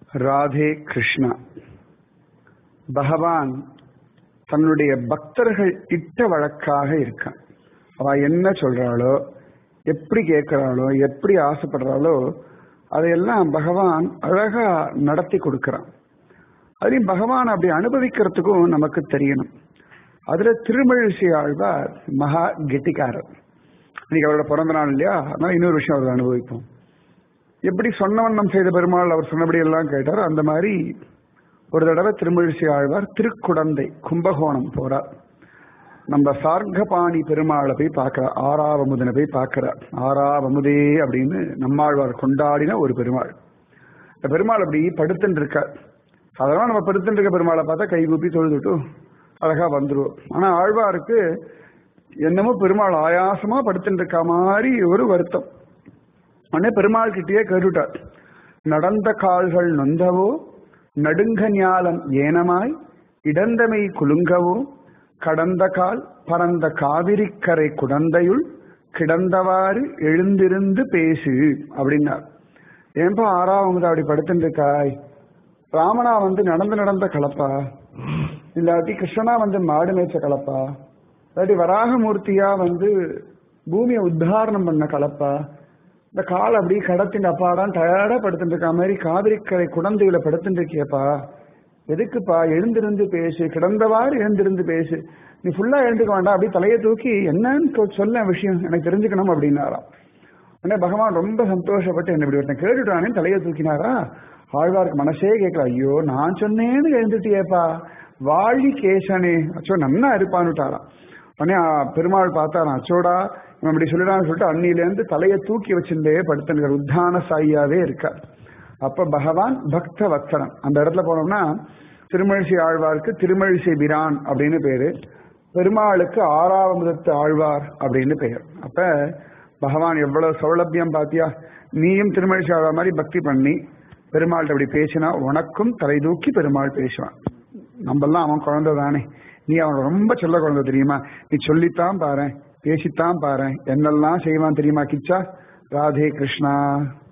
ராதே கிருஷ்ணா பகவான் தன்னுடைய பக்தர்கள் இட்ட வழக்காக இருக்கான் அவ என்ன சொல்றாளோ எப்படி கேட்கிறாளோ எப்படி ஆசைப்படுறாளோ அதையெல்லாம் பகவான் அழகா நடத்தி கொடுக்கிறான் அதையும் பகவான் அப்படி அனுபவிக்கிறதுக்கும் நமக்கு தெரியணும் அதுல திருமழிசை ஆழ்வார் மகா கெட்டிக்காரர் இன்னைக்கு அவரோட பிறந்த நாள் இல்லையா அதனால இன்னொரு விஷயம் அவர் அனுபவிப்போம் எப்படி சொன்ன வண்ணம் செய்த பெருமாள் அவர் சொன்னபடி எல்லாம் கேட்டார் அந்த மாதிரி ஒரு தடவை திருமழிசை ஆழ்வார் திருக்குடந்தை கும்பகோணம் போறார் நம்ம சார்கபாணி பெருமாளை போய் பார்க்கிறார் ஆறாவமுதனை போய் பார்க்கிறார் ஆறாவமுதே அப்படின்னு நம்மாழ்வார் கொண்டாடின ஒரு பெருமாள் இந்த பெருமாள் அப்படி படுத்துட்டு இருக்கார் அதெல்லாம் நம்ம படுத்துட்டு இருக்க பெருமாளை பார்த்தா கை கூப்பி தொழுதுட்டு அழகா வந்துருவோம் ஆனா ஆழ்வாருக்கு என்னமோ பெருமாள் ஆயாசமா படுத்துட்டு இருக்க மாதிரி ஒரு வருத்தம் உடனே பெருமாள் கிட்டேயே கேட்டுட்டார் நடந்த கால்கள் நொந்தவோ நடுங்க ஞாலம் ஏனமாய் இடந்தமை குலுங்கவோ கடந்த கால் பரந்த காவிரிக்கரை குடந்தையுள் கிடந்தவாறு எழுந்திருந்து பேசு அப்படின்னார் ஏன்பா ஆறாவது அப்படி படுத்துட்டு இருக்காய் ராமனா வந்து நடந்து நடந்த கலப்பா இல்லாட்டி கிருஷ்ணனா வந்து மாடு மேய்ச்ச கலப்பா இல்லாட்டி வராகமூர்த்தியா வந்து பூமியை உத்தாரணம் பண்ண கலப்பா இந்த கால் அப்படி கடத்தின் அப்பாடான் டயர்டா படுத்துட்டு இருக்க மாதிரி காவிரிக்கரை குடந்தையில படுத்துட்டு இருக்கியப்பா எதுக்குப்பா எழுந்திருந்து பேசு கிடந்தவாறு எழுந்திருந்து பேசு நீ ஃபுல்லா எழுந்துக்க வேண்டாம் அப்படி தலையை தூக்கி என்னன்னு சொல்ல விஷயம் எனக்கு தெரிஞ்சுக்கணும் அப்படின்னாராம் உடனே பகவான் ரொம்ப சந்தோஷப்பட்டு என்ன இப்படி ஒருத்தன் கேட்டுட்டானே தலையை தூக்கினாரா ஆழ்வாருக்கு மனசே கேட்கல ஐயோ நான் சொன்னேன்னு எழுந்துட்டியேப்பா வாழி கேசனே அச்சோ நன்னா இருப்பான்னுட்டாராம் உடனே பெருமாள் பார்த்தாராம் அச்சோடா இவன் இப்படி சொல்லிடான்னு சொல்லிட்டு அன்னிலேருந்து தலையை தூக்கி வச்சிருந்தே படுத்துங்கிற உத்தான சாயியாவே இருக்கார் அப்ப பகவான் பக்த வத்சரன் அந்த இடத்துல போனோம்னா திருமழிசை ஆழ்வாருக்கு திருமழிசை பிரான் அப்படின்னு பேரு பெருமாளுக்கு ஆறாவதத்து ஆழ்வார் அப்படின்னு பெயர் அப்ப பகவான் எவ்வளவு சௌலபியம் பாத்தியா நீயும் திருமழிசை ஆழ்வார் மாதிரி பக்தி பண்ணி பெருமாள்கிட்ட அப்படி பேசினா உனக்கும் தலை தூக்கி பெருமாள் பேசுவான் நம்மெல்லாம் அவன் குழந்தை தானே நீ அவன் ரொம்ப சொல்ல குழந்தை தெரியுமா நீ சொல்லித்தான் பாரு பேசித்தான் பாரு என்னெல்லாம் செய்வான் தெரியுமா கிச்சா ராதே கிருஷ்ணா